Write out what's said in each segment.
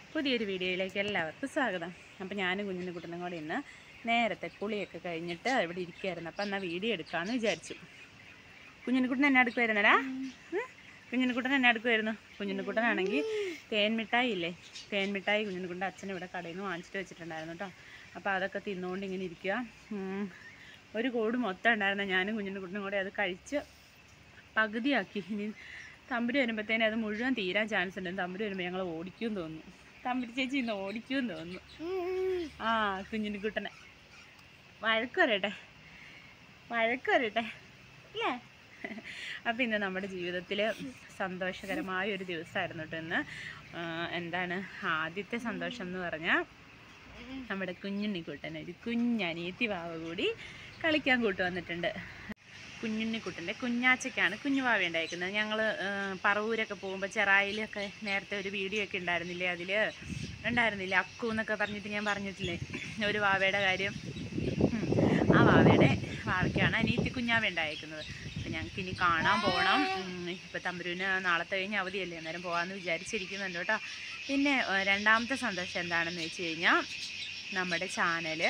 പുതിയൊരു വീഡിയോയിലേക്ക് എല്ലാവർക്കും സ്വാഗതം അപ്പോൾ ഞാനും കുഞ്ഞിൻ്റെ കുട്ടനും കൂടെ ഇന്ന് നേരത്തെ കുളിയൊക്കെ കഴിഞ്ഞിട്ട് ഇവിടെ ഇരിക്കുകയായിരുന്നു അപ്പോൾ എന്നാൽ വീഡിയോ എടുക്കാമെന്ന് വിചാരിച്ചു കുഞ്ഞിനുക്കുട്ടൻ എന്നെ അടുക്കുമായിരുന്നടാ കുഞ്ഞിനുക്കുട്ടൻ എന്നെ അടുക്കുമായിരുന്നു കുഞ്ഞിനുക്കുട്ടനാണെങ്കിൽ തേൻ മിഠായി ഇല്ലേ തേൻ മിഠായി കുഞ്ഞിനുക്കുട്ടൻ്റെ അച്ഛൻ ഇവിടെ കടയിൽ നിന്ന് വാങ്ങിച്ചിട്ട് വെച്ചിട്ടുണ്ടായിരുന്നു കേട്ടോ അപ്പോൾ അതൊക്കെ തിന്നുകൊണ്ട് ഇങ്ങനെ ഇരിക്കുക ഉം. ഒരു കോട് മൊത്തം ഉണ്ടായിരുന്ന ഞാനും കുഞ്ഞിനുക്കുട്ടനും കൂടെ അത് കഴിച്ച് പകുതിയാക്കി ഇനി തമ്പുരി വരുമ്പോഴത്തേനും അത് മുഴുവൻ തീരാൻ ചാൻസ് ഉണ്ട് തമ്പുരി വരുമ്പോൾ ഞങ്ങൾ ഓടിക്കും തോന്നുന്നു തമ്പുരി ചേച്ചി ഇന്ന് ഓടിക്കും തോന്നുന്നു ആ കുഞ്ഞിന് കുട്ടനെ വഴക്ക് വരട്ടെ വഴക്ക് വരട്ടെ അല്ലേ അപ്പം ഇന്ന് നമ്മുടെ ജീവിതത്തിൽ സന്തോഷകരമായ ഒരു ദിവസമായിരുന്നു കേട്ടോ ഇന്ന് ആ, എന്താണ് ആദ്യത്തെ സന്തോഷം എന്ന് പറഞ്ഞാൽ നമ്മുടെ കുഞ്ഞുണ്ണിക്കുട്ടൻ ഒരു കുഞ്ഞനിയത്തി വാവ കൂടി കളിക്കാൻ കൂട്ട് വന്നിട്ടുണ്ട് കുഞ്ഞുണ്ണിക്കുട്ടൻ്റെ കുഞ്ഞാച്ചയ്ക്കാണ് കുഞ്ഞുവാവ ഉണ്ടായിരിക്കുന്നത് ഞങ്ങൾ പറവൂരൊക്കെ പോകുമ്പോൾ ചെറായിലൊക്കെ നേരത്തെ ഒരു വീഡിയോ ഒക്കെ ഉണ്ടായിരുന്നില്ലേ അതിൽ ഉണ്ടായിരുന്നില്ലേ അക്കു എന്നൊക്കെ പറഞ്ഞിട്ട് ഞാൻ പറഞ്ഞിട്ടില്ലേ ഒരു വാവയുടെ കാര്യം ഉം. ആ വാവയുടെ വാവയ്ക്കാണ് അനിയത്തി കുഞ്ഞാവ ഉണ്ടായിരിക്കുന്നത് അപ്പം ഞങ്ങൾക്ക് ഇനി കാണാൻ പോകണം ഇപ്പം തമ്പുരുവിന് നാളത്തെ കഴിഞ്ഞ് അവധിയല്ലേ അന്നേരം പോകാമെന്ന് വിചാരിച്ചിരിക്കുന്നുണ്ട് കേട്ടോ പിന്നെ ഏഹ്, രണ്ടാമത്തെ സന്തോഷം എന്താണെന്ന് വെച്ച് കഴിഞ്ഞാൽ നമ്മുടെ ചാനൽ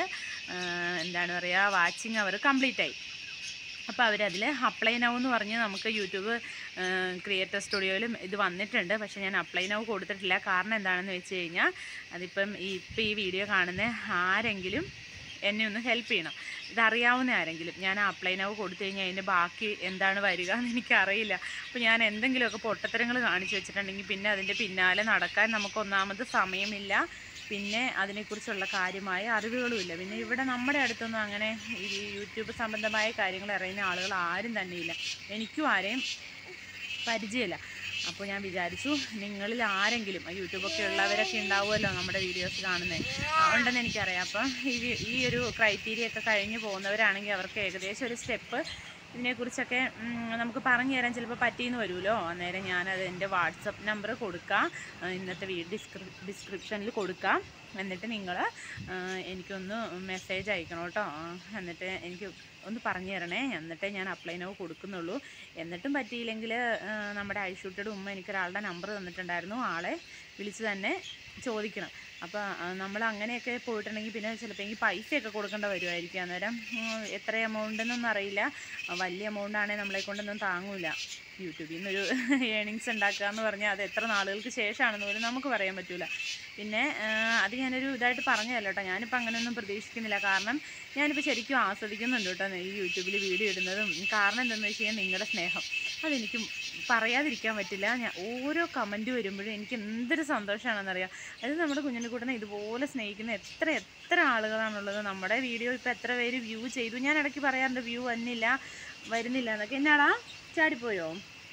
എന്താണ് പറയുക വാച്ചിങ് അവർ കംപ്ലീറ്റ് ആയി അപ്പോൾ അവരതിൽ അപ്ലൈ നൗ എന്ന് പറഞ്ഞ് നമുക്ക് യൂട്യൂബ് ക്രിയേറ്റർ സ്റ്റുഡിയോയിലും ഇത് വന്നിട്ടുണ്ട് പക്ഷേ ഞാൻ അപ്ലൈ നൗ കൊടുത്തിട്ടില്ല കാരണം എന്താണെന്ന് വെച്ച് കഴിഞ്ഞാൽ അതിപ്പം ഈ ഇപ്പം ഈ വീഡിയോ കാണുന്ന ആരെങ്കിലും എന്നെ ഒന്ന് ഹെൽപ്പ് ചെയ്യണം ഇതറിയാവുന്ന ആരെങ്കിലും ഞാൻ അപ്ലൈ നൗ കൊടുത്തു കഴിഞ്ഞാൽ അതിൻ്റെ ബാക്കി എന്താണ് വരിക എന്ന് എനിക്കറിയില്ല അപ്പോൾ ഞാൻ എന്തെങ്കിലുമൊക്കെ പൊട്ടത്തരങ്ങൾ കാണിച്ചു വെച്ചിട്ടുണ്ടെങ്കിൽ പിന്നെ അതിൻ്റെ പിന്നാലെ നടക്കാൻ നമുക്ക് ഒന്നാമത് സമയമില്ല പിന്നെ അതിനെക്കുറിച്ചുള്ള കാര്യമായ അറിവുകളുമില്ല പിന്നെ ഇവിടെ നമ്മുടെ അടുത്തൊന്നും അങ്ങനെ ഈ യൂട്യൂബ് സംബന്ധമായ കാര്യങ്ങൾ അറിയുന്ന ആളുകൾ ആരും തന്നെയില്ല എനിക്കും ആരെയും പരിചയമില്ല അപ്പോൾ ഞാൻ വിചാരിച്ചു നിങ്ങളിൽ ആരെങ്കിലും ആ യൂട്യൂബൊക്കെ ഉള്ളവരൊക്കെ ഉണ്ടാവുമല്ലോ നമ്മുടെ വീഡിയോസ് കാണുന്നത് ഉണ്ടെന്ന് എനിക്കറിയാം അപ്പം ഈ വി- ഈ ഒരു ക്രൈറ്റീരിയ ഒക്കെ കഴിഞ്ഞ് പോകുന്നവരാണെങ്കിൽ അവർക്ക് ഏകദേശം ഒരു സ്റ്റെപ്പ് ഇതിനെക്കുറിച്ചൊക്കെ ഉം, നമുക്ക് പറഞ്ഞു തരാൻ ചിലപ്പോൾ പറ്റിയെന്ന് വരുമല്ലോ അന്നേരം ഞാനത് എൻ്റെ വാട്സപ്പ് നമ്പർ കൊടുക്കാം ആ, ഇന്നത്തെ വീഡിയോ ഡിസ്ക്രി ഡിസ്ക്രിപ്ഷനിൽ കൊടുക്കാം എന്നിട്ട് നിങ്ങൾ എനിക്കൊന്ന് മെസ്സേജ് അയക്കണം കേട്ടോ ആ, എന്നിട്ട് എനിക്ക് ഒന്ന് പറഞ്ഞു തരണേ എന്നിട്ടേ ഞാൻ അപ്ലൈ നോ കൊടുക്കുന്നുള്ളൂ എന്നിട്ടും പറ്റിയില്ലെങ്കിൽ നമ്മുടെ ഐഷൂട്ടിയുടെ ഉമ്മ എനിക്കൊരാളുടെ നമ്പർ തന്നിട്ടുണ്ടായിരുന്നു ആളെ വിളിച്ച് തന്നെ ചോദിക്കണം അപ്പോൾ നമ്മൾ അങ്ങനെയൊക്കെ പോയിട്ടുണ്ടെങ്കിൽ പിന്നെ ചിലപ്പോൾ എനിക്ക് പൈസയൊക്കെ കൊടുക്കേണ്ട വരുമായിരിക്കും അന്നേരം ഉം, എത്ര എമൗണ്ട് എന്നൊന്നും അറിയില്ല ആ, വലിയ എമൗണ്ട് ആണെങ്കിൽ നമ്മളെ കൊണ്ടൊന്നും താങ്ങൂല യൂട്യൂബിൽ നിന്നൊരു ഏണിങ്സ് ഉണ്ടാക്കുക എന്ന് പറഞ്ഞാൽ അത് എത്ര നാളുകൾക്ക് ശേഷമാണെന്ന് പോലും നമുക്ക് പറയാൻ പറ്റില്ല പിന്നെ ആ, അത് ഞാനൊരു ഇതായിട്ട് പറഞ്ഞതല്ല കേട്ടോ ഞാനിപ്പോൾ അങ്ങനെയൊന്നും പ്രതീക്ഷിക്കുന്നില്ല കാരണം ഞാനിപ്പോൾ ശരിക്കും ആസ്വദിക്കുന്നുണ്ട് കേട്ടോ ഈ യൂട്യൂബിൽ വീഡിയോ ഇടുന്നതും കാരണം എന്താണെന്ന് വെച്ച് കഴിഞ്ഞാൽ നിങ്ങളുടെ സ്നേഹം അതെനിക്ക് പറയാതിരിക്കാൻ പറ്റില്ല ഞാൻ ഓരോ കമൻറ്റ് വരുമ്പോഴും എനിക്ക് എന്തൊരു സന്തോഷമാണെന്നറിയാം അത് നമ്മുടെ കുഞ്ഞിനെക്കൂട്ടനെ ഇതുപോലെ സ്നേഹിക്കുന്ന എത്ര എത്ര ആളുകളാണുള്ളത് നമ്മുടെ വീഡിയോ ഇപ്പോൾ എത്ര പേര് വ്യൂ ചെയ്തു ഞാൻ ഇടയ്ക്ക് പറയാറുണ്ട് വ്യൂ വന്നില്ല വരുന്നില്ല എന്നൊക്കെ എന്നാടാ ചാടിപ്പോയോ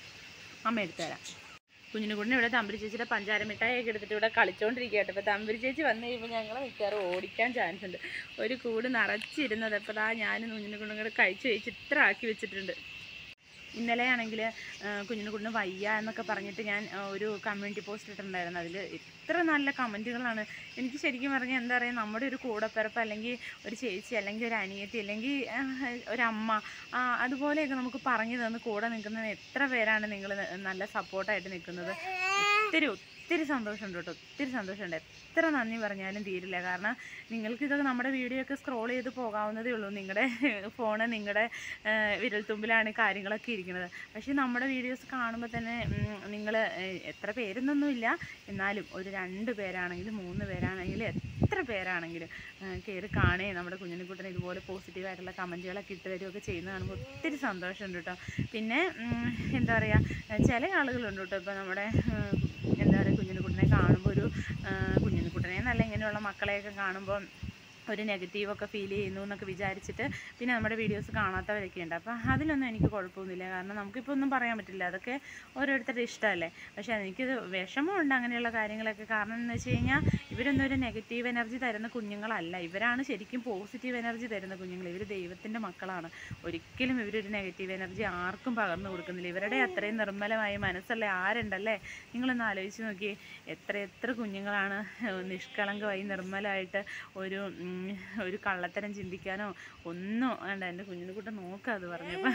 അമ്മ എടുത്തുതരാം കുഞ്ഞിനെക്കൂട്ടിന് ഇവിടെ തമ്പരി ചേച്ചിയുടെ പഞ്ചാര മിഠായിയൊക്കെ എടുത്തിട്ട് ഇവിടെ കളിച്ചോണ്ടിരിക്കട്ടെ ഇപ്പോൾ തമ്പരി ചേച്ചി വന്നു കഴിയുമ്പോൾ ഞങ്ങൾ മിക്കവാറും ഓടിക്കാൻ ചാൻസ് ഉണ്ട് ഒരു കൂട് നിറച്ചിരുന്നത് അപ്പോൾ ദാ ഞാനും കുഞ്ഞിനെക്കൂടും കൂടെ കഴിച്ച് കഴിച്ച് ഇത്ര ആക്കി വെച്ചിട്ടുണ്ട് ഇന്നലെ ആണെങ്കിൽ കുഞ്ഞിനെക്കുട്ടിന് വയ്യ എന്നൊക്കെ പറഞ്ഞിട്ട് ഞാൻ ആ, ഒരു കമ്മ്യൂണിറ്റി പോസ്റ്റ് ഇട്ടിട്ടുണ്ടായിരുന്നു അതിൽ ഇത്ര നല്ല കമൻറ്റുകളാണ് എനിക്ക് ശരിക്കും പറഞ്ഞാൽ എന്താ പറയുക നമ്മുടെ ഒരു കൂടപ്പിറപ്പ് അല്ലെങ്കിൽ ഒരു ചേച്ചി അല്ലെങ്കിൽ ഒരു അനിയത്തി അല്ലെങ്കിൽ ആ, ഒരമ്മ ആ, അതുപോലെയൊക്കെ നമുക്ക് പറഞ്ഞു തന്ന് കൂടെ നിൽക്കുന്നത് എത്ര പേരാണ് നിങ്ങൾ നല്ല സപ്പോർട്ടായിട്ട് നിൽക്കുന്നത് ഒത്തിരി ഒത്തിരി സന്തോഷമുണ്ട് കേട്ടോ ഒത്തിരി സന്തോഷമുണ്ട് എത്ര നന്ദി പറഞ്ഞാലും തീരില്ല കാരണം നിങ്ങൾക്ക് ഇതൊക്കെ നമ്മുടെ വീഡിയോ ഒക്കെ സ്ക്രോൾ ചെയ്ത് പോകാവുന്നതേ ഉള്ളൂ നിങ്ങളുടെ ഫോണ് നിങ്ങളുടെ വിരൽത്തുമ്പിലാണ് കാര്യങ്ങളൊക്കെ ഇരിക്കുന്നത് പക്ഷേ നമ്മുടെ വീഡിയോസ് കാണുമ്പോൾ തന്നെ നിങ്ങൾ എത്ര പേരെന്നൊന്നുമില്ല എന്നാലും ഒരു രണ്ട് പേരാണെങ്കിലും മൂന്ന് പേരാണെങ്കിലും എത്ര പേരാണെങ്കിലും കയറി കാണേ നമ്മുടെ കുഞ്ഞിനെക്കുട്ടനെ ഇതുപോലെ പോസിറ്റീവായിട്ടുള്ള കമൻറ്റുകളൊക്കെ ഇട്ട് തരുമൊക്കെ ചെയ്യുന്നത് കാണുമ്പോൾ ഒത്തിരി സന്തോഷമുണ്ട് കേട്ടോ പിന്നെ ഉം, എന്താ പറയുക ചില ആളുകളുണ്ട് കേട്ടോ ഇപ്പോൾ നമ്മുടെ ഉം, എന്താ പറയുക കുഞ്ഞിനെക്കുട്ടനെ കാണുമ്പോൾ ഒരു കുഞ്ഞിനെക്കുട്ടനെ നല്ല ഇങ്ങനെയുള്ള മക്കളെയൊക്കെ കാണുമ്പോൾ ഒരു നെഗറ്റീവൊക്കെ ഫീൽ ചെയ്യുന്നു എന്നൊക്കെ വിചാരിച്ചിട്ട് പിന്നെ നമ്മുടെ വീഡിയോസ് കാണാത്തവരൊക്കെ ഉണ്ട് അപ്പോൾ അതിലൊന്നും എനിക്ക് കുഴപ്പമൊന്നുമില്ല കാരണം നമുക്കിപ്പോൾ ഒന്നും പറയാൻ പറ്റില്ല അതൊക്കെ ഓരോരുത്തരുടെ ഇഷ്ടമല്ലേ പക്ഷേ എനിക്കത് വിഷമമുണ്ട് അങ്ങനെയുള്ള കാര്യങ്ങളൊക്കെ കാരണം എന്ന് വെച്ച് കഴിഞ്ഞാൽ ഇവരൊന്നും ഒരു നെഗറ്റീവ് എനർജി തരുന്ന കുഞ്ഞുങ്ങളല്ല ഇവരാണ് ശരിക്കും പോസിറ്റീവ് എനർജി തരുന്ന കുഞ്ഞുങ്ങൾ ഇവർ ദൈവത്തിൻ്റെ മക്കളാണ് ഒരിക്കലും ഇവരൊരു നെഗറ്റീവ് എനർജി ആർക്കും പകർന്നു കൊടുക്കുന്നില്ല ഇവരുടെ അത്രയും നിർമ്മലമായ മനസ്സല്ലേ ആരുണ്ടല്ലേ നിങ്ങളൊന്ന് ആലോചിച്ച് നോക്കി എത്ര എത്ര കുഞ്ഞുങ്ങളാണ് ഏഹ്, നിഷ്കളങ്കമായി നിർമ്മലമായിട്ട് ഒരു ഉം, ഉം, ഒരു കള്ളത്തരം ചിന്തിക്കാനോ ഒന്നും വേണ്ട എൻ്റെ കുഞ്ഞിനെക്കുട്ടൻ നോക്കുക അത് പറഞ്ഞപ്പോൾ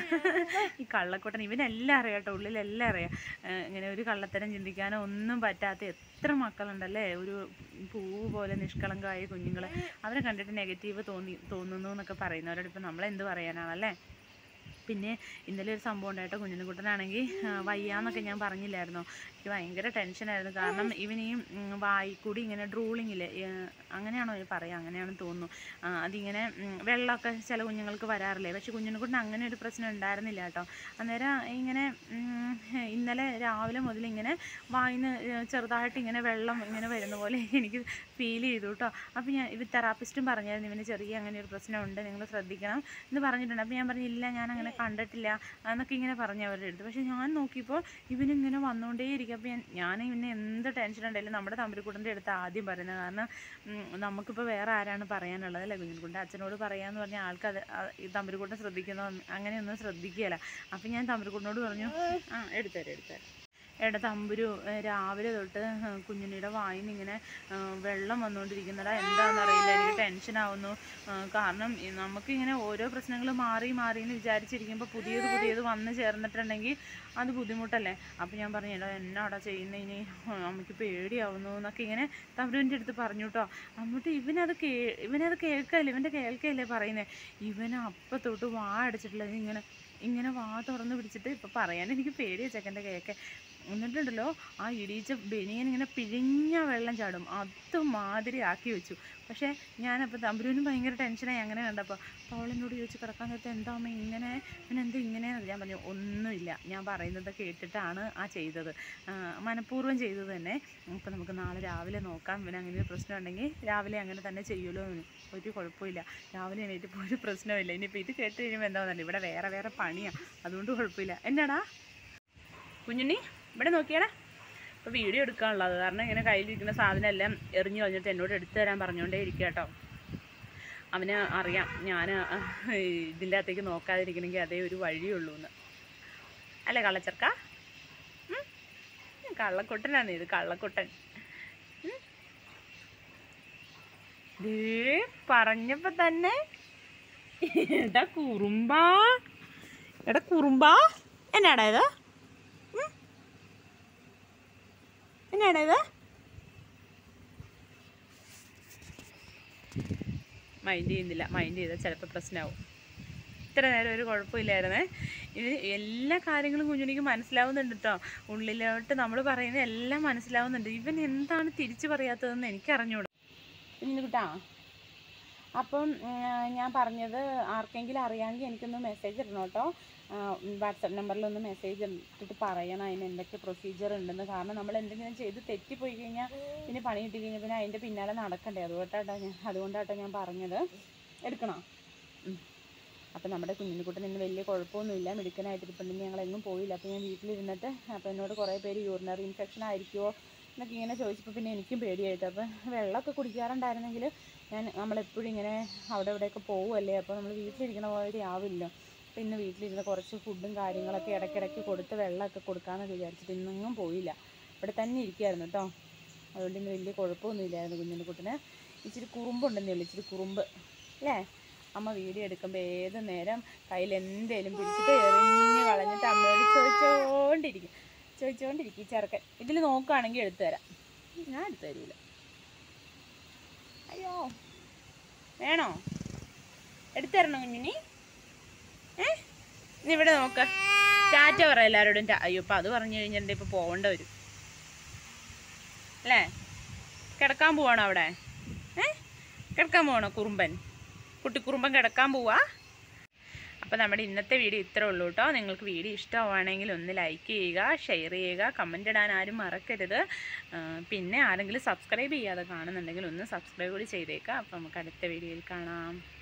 ഈ കള്ളക്കുട്ടൻ ഇവനെല്ലാം അറിയാം കേട്ടോ ഉള്ളിലെല്ലാം അറിയാം ഏഹ് ഇങ്ങനെ ഒരു കള്ളത്തരം ചിന്തിക്കാനോ ഒന്നും പറ്റാത്ത എത്ര മക്കളുണ്ടല്ലേ ഒരു പൂവ് പോലെ നിഷ്കളങ്കമായ കുഞ്ഞുങ്ങൾ അവരെ കണ്ടിട്ട് നെഗറ്റീവ് തോന്നി തോന്നുന്നു എന്നൊക്കെ പറയുന്നവരോട് ഇപ്പം നമ്മളെന്ത് പറയാനാണല്ലേ പിന്നെ ഇന്നലെ ഒരു സംഭവം ഉണ്ടായിട്ടോ കുഞ്ഞിനെക്കുട്ടനാണെങ്കിൽ വയ്യാന്നൊക്കെ ഞാൻ പറഞ്ഞില്ലായിരുന്നോ എനിക്ക് ഭയങ്കര ടെൻഷനായിരുന്നു കാരണം ഇവന് ഈ ഉം, വായി കൂടി ഇങ്ങനെ ഡ്രൂളിങ്ങിൽ അങ്ങനെയാണോ ഇത് പറയുക അങ്ങനെയാണെന്ന് തോന്നുന്നു ആ, അതിങ്ങനെ ഉം, വെള്ളമൊക്കെ ചില കുഞ്ഞുങ്ങൾക്ക് വരാറില്ലേ പക്ഷെ കുഞ്ഞിനെക്കുട്ടൻ അങ്ങനെ ഒരു പ്രശ്നം ഉണ്ടായിരുന്നില്ല കേട്ടോ അന്നേരം ഇങ്ങനെ ഉം, ഇന്നലെ രാവിലെ മുതൽ ഇങ്ങനെ വായിന്ന് ചെറുതായിട്ട് ഇങ്ങനെ വെള്ളം ഇങ്ങനെ വരുന്ന പോലെ എനിക്ക് ഫീൽ ചെയ്തു കേട്ടോ അപ്പോൾ ഞാൻ ഇത് തെറാപ്പിസ്റ്റും പറഞ്ഞായിരുന്നു ഇവന് ചെറിയ അങ്ങനെ ഒരു പ്രശ്നമുണ്ട് നിങ്ങൾ ശ്രദ്ധിക്കണം എന്ന് പറഞ്ഞിട്ടുണ്ട് അപ്പോൾ ഞാൻ പറഞ്ഞില്ല ഞാൻ അങ്ങനെ കണ്ടിട്ടില്ല എന്നൊക്കെ ഇങ്ങനെ പറഞ്ഞു അവരുടെ അടുത്ത് പക്ഷേ ഞാൻ നോക്കിയപ്പോൾ ഇവനിങ്ങനെ വന്നുകൊണ്ടേയിരിക്കും അപ്പോൾ ഞാൻ ഞാൻ ഇവന് എന്ത് ടെൻഷൻ ഉണ്ടെങ്കിലും നമ്മുടെ തമ്പുരിക്കുട്ടൻ്റെ അടുത്ത് ആദ്യം പറയുന്നത് കാരണം ഉം, നമുക്കിപ്പോൾ വേറെ ആരാണ് പറയാനുള്ളത് അല്ലേ കുഞ്ഞിൻകുട്ടൻ അച്ഛനോട് പറയാമെന്ന് പറഞ്ഞാൽ ആൾക്ക് അത് ആ, ഈ തമ്പുരിക്കുട്ടൻ ശ്രദ്ധിക്കുന്നോ അങ്ങനെയൊന്നും ശ്രദ്ധിക്കുകയില്ല അപ്പോൾ ഞാൻ തമ്പുരിക്കുട്ടനോട് പറഞ്ഞു ആ എടുത്തരാം എടുത്തരാം എടാ തമ്പുരു ഏ, രാവിലെ തൊട്ട് ഏ, കുഞ്ഞുണ്ണിയുടെ വായിൽ നിന്ന് ഇങ്ങനെ ഏ, വെള്ളം വന്നുകൊണ്ടിരിക്കുന്നടാ എന്താണെന്നറിയില്ല എനിക്ക് ടെൻഷനാവുന്നു ഏ, കാരണം ഈ നമുക്കിങ്ങനെ ഓരോ പ്രശ്നങ്ങൾ മാറി മാറി എന്ന് വിചാരിച്ചിരിക്കുമ്പോൾ പുതിയത് പുതിയത് വന്ന് ചേർന്നിട്ടുണ്ടെങ്കിൽ അത് ബുദ്ധിമുട്ടല്ലേ അപ്പോൾ ഞാൻ പറഞ്ഞു എടാ എന്നാടാ ചെയ്യുന്നത് ഇനി അമ്മയ്ക്ക് പേടിയാവുന്നു എന്നൊക്കെ ഇങ്ങനെ തമ്പുരുവിൻ്റെ അടുത്ത് പറഞ്ഞു കേട്ടോ എന്നിട്ട് ഇവനത് കേ ഇവനത് കേൾക്കല്ലേ ഇവൻ്റെ കേൾക്കല്ലേ പറയുന്നത് ഇവൻ അപ്പം തൊട്ട് വാ അടിച്ചിട്ടില്ല ഇങ്ങനെ ഇങ്ങനെ വാ തുറന്ന് പിടിച്ചിട്ട് ഇപ്പം പറയാൻ എനിക്ക് പേടിയാണ് ചെക്കൻ്റെ കേക്ക് എന്നിട്ടുണ്ടല്ലോ ആ ഇടിയിച്ച ബനിയൻ ഇങ്ങനെ പിഴിഞ്ഞ വെള്ളം ചാടും അതുമാതിരി ആക്കി വെച്ചു പക്ഷേ ഞാനപ്പോൾ തമ്പുരുവിനും ഭയങ്കര ടെൻഷനായി അങ്ങനെ കണ്ടപ്പോൾ അപ്പോൾ അവളെന്നോട് ചോദിച്ചു കിടക്കാൻ നേരത്തെ എന്താ അമ്മ ഇങ്ങനെ പിന്നെ എന്താ ഇങ്ങനെ ഞാൻ പറഞ്ഞു ഒന്നുമില്ല ഞാൻ പറയുന്നത് കേട്ടിട്ടാണ് ആ ചെയ്തത് ആ, മനഃപൂർവ്വം ചെയ്തത് തന്നെ അപ്പോൾ നമുക്ക് നാളെ രാവിലെ നോക്കാം പിന്നെ അങ്ങനെ ഒരു പ്രശ്നം ഉണ്ടെങ്കിൽ രാവിലെ അങ്ങനെ തന്നെ ചെയ്യുമല്ലോ എന്ന് ഒരു കുഴപ്പമില്ല രാവിലെ എണീറ്റപ്പോൾ ഒരു പ്രശ്നമില്ല ഇനിയിപ്പോൾ ഇത് കേട്ട് കഴിയുമ്പോൾ എന്താ പറയുക ഇവിടെ വേറെ വേറെ പണിയാണ് അതുകൊണ്ട് കുഴപ്പമില്ല എന്നാടാ കുഞ്ഞുണ്ണി ഇവിടെ നോക്കിയാടാ ഇപ്പോൾ വീഡിയോ എടുക്കാനുള്ളത് കാരണം ഇങ്ങനെ കയ്യിലിരിക്കുന്ന സാധനം എല്ലാം എറിഞ്ഞു കളഞ്ഞിട്ട് എന്നോട് എടുത്തു തരാൻ പറഞ്ഞുകൊണ്ടേ ഇരിക്കുക കേട്ടോ അവന് അറിയാം ഞാൻ ഇതിൻ്റെ അകത്തേക്ക് നോക്കാതിരിക്കണമെങ്കിൽ അതേ ഒരു വഴിയുള്ളൂ എന്ന് അല്ലേ കള്ളച്ചർക്ക ഉം? കള്ളക്കുട്ടനാണ് ഇത് കള്ളക്കുട്ടൻ ഉം? ദേ പറഞ്ഞപ്പോ തന്നെ എടാ കുറുമ്പാ എടാ കുറുമ്പാ എന്നാടാ ഇത് ഉം? എന്നാടാ ഇത് മൈൻഡ് ചെയ്യുന്നില്ല മൈൻഡ് ചെയ്താൽ ചിലപ്പോൾ പ്രശ്നമാവും ഇത്ര നേരം ഒരു കുഴപ്പമില്ലായിരുന്നേ ഇത് എല്ലാ കാര്യങ്ങളും കുഞ്ഞുണിക്ക് മനസ്സിലാവുന്നുണ്ട് കേട്ടോ ഉള്ളിലോട്ട് നമ്മൾ പറയുന്ന എല്ലാം മനസ്സിലാവുന്നുണ്ട് ഇവൻ എന്താണ് തിരിച്ചു പറയാത്തതെന്ന് എനിക്ക് അറിഞ്ഞൂടാ കുഞ്ഞിന് കുട്ടാ അപ്പം ഉം, ഞാൻ പറഞ്ഞത് ആർക്കെങ്കിലും അറിയാമെങ്കിൽ എനിക്കൊന്ന് മെസ്സേജ് ഇടണം കേട്ടോ വാട്സപ്പ് നമ്പറിലൊന്ന് മെസ്സേജ് ഇട്ടിട്ട് പറയണം അതിന് എന്തൊക്കെ പ്രൊസീജിയർ ഉണ്ടെന്ന് കാരണം നമ്മൾ എന്തെങ്കിലും ചെയ്ത് തെറ്റിപ്പോയി കഴിഞ്ഞാൽ പിന്നെ പണി കിട്ടി കഴിഞ്ഞാൽ പിന്നെ അതിൻ്റെ പിന്നാലെ നടക്കണ്ടേ അതുകൊണ്ടാട്ടോ ഞാൻ അതുകൊണ്ടാട്ടോ ഞാൻ പറഞ്ഞത് എടുക്കണോ ഉം. അപ്പം നമ്മുടെ കുഞ്ഞിനെക്കുട്ടൻ ഇന്ന് വലിയ കുഴപ്പമൊന്നുമില്ല മിടുക്കനായിട്ടിരിപ്പുണ്ടെങ്കിൽ ഞങ്ങൾ എങ്ങും പോയില്ല അപ്പോൾ ഞാൻ വീട്ടിലിരുന്നിട്ട് അപ്പോൾ എന്നോട് കുറേ പേര് യൂറിനറി ഇൻഫെക്ഷൻ ആയിരിക്കുമോ എന്നൊക്കെ ഇങ്ങനെ ചോദിച്ചപ്പോൾ പിന്നെ എനിക്കും പേടിയായിട്ട് അപ്പോൾ വെള്ളമൊക്കെ കുടിക്കാറുണ്ടായിരുന്നെങ്കിൽ ഞാൻ നമ്മളെപ്പോഴും ഇങ്ങനെ അവിടെ ഇവിടെയൊക്കെ പോവുമല്ലേ അപ്പോൾ നമ്മൾ വീട്ടിലിരിക്കണ പോലെ ആവില്ല അപ്പോൾ ഇന്ന് വീട്ടിലിരുന്ന് കുറച്ച് ഫുഡും കാര്യങ്ങളൊക്കെ ഇടയ്ക്കിടയ്ക്ക് കൊടുത്ത് വെള്ളമൊക്കെ കൊടുക്കാമെന്നൊക്കെ വിചാരിച്ചിട്ട് ഇന്നെങ്ങും പോയില്ല ഇവിടെ തന്നെ ഇരിക്കുമായിരുന്നു കേട്ടോ അതുകൊണ്ട് ഇന്ന് വലിയ കുഴപ്പമൊന്നും ഇല്ലായിരുന്നു കുഞ്ഞിൻ്റെ കുട്ടിന് ഇച്ചിരി കുറുമ്പുണ്ടെന്നേ ഉള്ളൂ ഇച്ചിരി കുറുമ്പ് അല്ലേ അമ്മ വീഡിയോ എടുക്കുമ്പോൾ ഏത് നേരം കയ്യിൽ എന്തേലും പിടിച്ചിട്ട് എറിഞ്ഞ് കളഞ്ഞിട്ട് അമ്മയോട് ചോദിച്ചോണ്ടിരിക്കും ചോദിച്ചോണ്ടിരിക്കും ഈ ചെറുക്കൻ ഇതിൽ നോക്കുകയാണെങ്കിൽ എടുത്തു തരാം ഞാൻ എടുത്തു തരൂല അയ്യോ വേണോ എടുത്തു തരണോ കുഞ്ഞിനി ഏ നീ ഇവിടെ നോക്ക് ടാറ്റ പറ എല്ലാവരോടും ടാ- അയ്യോ ഇപ്പം അത് പറഞ്ഞു കഴിഞ്ഞിട്ടുണ്ടെങ്കിൽ ഇപ്പോൾ പോകേണ്ട വരും അല്ലേ കിടക്കാൻ പോവാണോ അവിടെ ഏ കിടക്കാൻ പോവാണോ കുറുമ്പൻ കുട്ടി കുറുമ്പൻ കിടക്കാൻ പോവാ അപ്പോൾ നമ്മുടെ ഇന്നത്തെ വീഡിയോ ഇത്രേ ഉള്ളൂ കേട്ടോ നിങ്ങൾക്ക് വീഡിയോ ഇഷ്ടമാണെങ്കിൽ ഒന്ന് ലൈക്ക് ചെയ്യുക ഷെയർ ചെയ്യുക കമൻ്റ് ഇടാൻ ആരും മറക്കരുത് ആ, പിന്നെ ആരെങ്കിലും സബ്സ്ക്രൈബ് ചെയ്യാതെ കാണുന്നുണ്ടെങ്കിൽ ഒന്ന് സബ്സ്ക്രൈബ് കൂടി ചെയ്തേക്കാം അപ്പോൾ നമുക്ക് അടുത്ത വീഡിയോയിൽ കാണാം